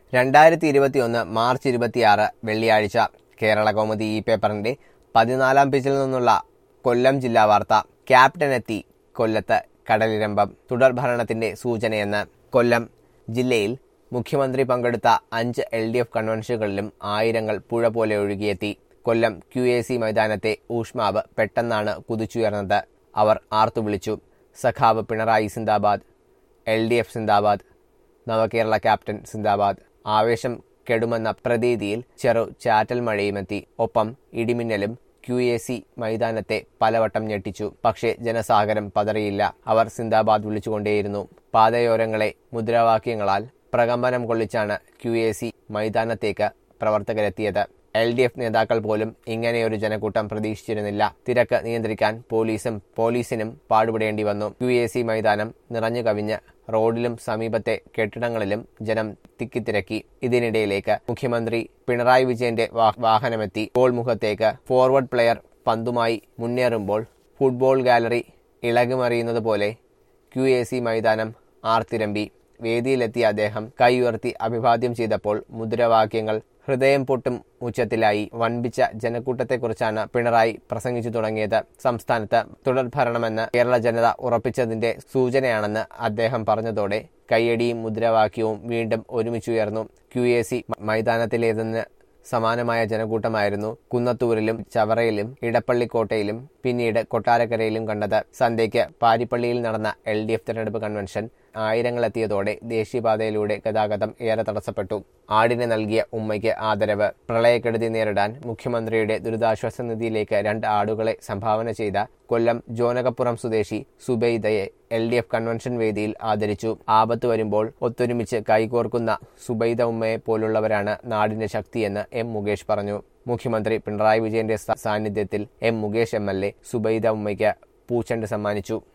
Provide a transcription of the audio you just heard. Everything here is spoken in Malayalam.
രണ്ടായിരത്തി ഇരുപത്തിയൊന്ന് മാർച്ച് ഇരുപത്തിയാറ് വെള്ളിയാഴ്ച കേരള കൗമുദി ഈ പേപ്പറിന്റെ പതിനാലാം പേജിൽ നിന്നുള്ള കൊല്ലം ജില്ലാ വാർത്ത ക്യാപ്റ്റൻ എത്തി കൊല്ലത്ത് കടലിരമ്പം തുടർ ഭരണത്തിന്റെ സൂചനയെന്ന് കൊല്ലം ജില്ലയിൽ മുഖ്യമന്ത്രി പങ്കെടുത്ത അഞ്ച് എൽ ഡി എഫ് കൺവെൻഷനുകളിലും ആയിരങ്ങൾ പുഴ പോലെ ഒഴുകിയെത്തി കൊല്ലം ക്യു എ സി മൈതാനത്തെ ഊഷ്മാവ് പെട്ടെന്നാണ് കുതിച്ചുയർന്നത് അവർ ആർത്തു വിളിച്ചു സഖാവ് പിണറായി സിന്ദാബാദ് എൽ ഡി എഫ് സിന്ദാബാദ് നവകേരള ക്യാപ്റ്റൻ സിന്ദാബാദ് ആവേശം കെടുമെന്ന പ്രതീതിയിൽ ചെറു ചാറ്റൽ മഴയുമെത്തി ഒപ്പം ഇടിമിന്നലും ക്യു എ സി മൈതാനത്തെ പലവട്ടം ഞെട്ടിച്ചു പക്ഷേ ജനസാഗരം പതറിയില്ല അവർ സിന്ദാബാദ് വിളിച്ചുകൊണ്ടേയിരുന്നു പാതയോരങ്ങളെ മുദ്രാവാക്യങ്ങളാൽ പ്രകമ്പനം കൊള്ളിച്ചാണ് ക്യു എ സി മൈതാനത്തേക്ക് പ്രവർത്തകരെത്തിയത് എൽ ഡി എഫ് നേതാക്കൾ പോലും ഇങ്ങനെയൊരു ജനക്കൂട്ടം പ്രതീക്ഷിച്ചിരുന്നില്ല തിരക്ക് നിയന്ത്രിക്കാൻ പോലീസും പോലീസിനും പാടുപെടേണ്ടി വന്നു യു എ സി മൈതാനം നിറഞ്ഞു കവിഞ്ഞ് റോഡിലും സമീപത്തെ കെട്ടിടങ്ങളിലും ജനം തിക്കിത്തിരക്കി ഇതിനിടയിലേക്ക് മുഖ്യമന്ത്രി പിണറായി വിജയന്റെ വാ- വാഹനമെത്തി ഗോൾ മുഖത്തേക്ക് ഫോർവേഡ് പ്ലെയർ പന്തുമായി മുന്നേറുമ്പോൾ ഫുട്ബോൾ ഗാലറി ഇളകുമറിയുന്നത് പോലെ ക്യു എ സി മൈതാനം ആർത്തിരമ്പി വേദിയിലെത്തിയ അദ്ദേഹം കൈ ഉയർത്തി അഭിവാദ്യം ചെയ്തപ്പോൾ മുദ്രാവാക്യങ്ങൾ ഹൃദയം പൊട്ടും ഉച്ചത്തിലായി വൻപിച്ച ജനക്കൂട്ടത്തെക്കുറിച്ചാണ് പിണറായി പ്രസംഗിച്ചു തുടങ്ങിയത് സംസ്ഥാനത്ത് തുടർഭരണമെന്ന് കേരള ജനത ഉറപ്പിച്ചതിന്റെ സൂചനയാണെന്ന് അദ്ദേഹം പറഞ്ഞതോടെ കയ്യടിയും മുദ്രാവാക്യവും വീണ്ടും ഒരുമിച്ചുയർന്നു ക്യു എ സി മൈതാനത്തിലേതെന്ന് സമാനമായ ജനക്കൂട്ടമായിരുന്നു കുന്നത്തൂരിലും ചവറയിലും ഇടപ്പള്ളിക്കോട്ടയിലും പിന്നീട് കൊട്ടാരക്കരയിലും കണ്ടത് സന്ധ്യയ്ക്ക് പാരിപ്പള്ളിയിൽ നടന്ന എൽ ഡി എഫ് തെരഞ്ഞെടുപ്പ് കൺവെൻഷൻ ആയിരങ്ങളെത്തിയതോടെ ദേശീയപാതയിലൂടെ ഗതാഗതം ഏറെ തടസ്സപ്പെട്ടു ആടിന് നൽകിയ ഉമ്മയ്ക്ക് ആദരവ് പ്രളയക്കെടുതി നേരിടാൻ മുഖ്യമന്ത്രിയുടെ ദുരിതാശ്വാസ നിധിയിലേക്ക് രണ്ട് ആടുകളെ സംഭാവന ചെയ്ത കൊല്ലം ജോനകപ്പുറം സ്വദേശി സുബൈദയെ എൽ ഡി എഫ് കൺവെൻഷൻ വേദിയിൽ ആദരിച്ചു ആപത്ത് വരുമ്പോൾ ഒത്തൊരുമിച്ച് കൈകോർക്കുന്ന സുബൈദ ഉമ്മയെ പോലുള്ളവരാണ് നാടിന്റെ ശക്തിയെന്ന് എം മുകേഷ് പറഞ്ഞു മുഖ്യമന്ത്രി പിണറായി വിജയന്റെ സാ- സാന്നിധ്യത്തിൽ M Mukesh M L A Subaida ഉമ്മയ്ക്ക് പൂച്ചെണ്ട് സമ്മാനിച്ചു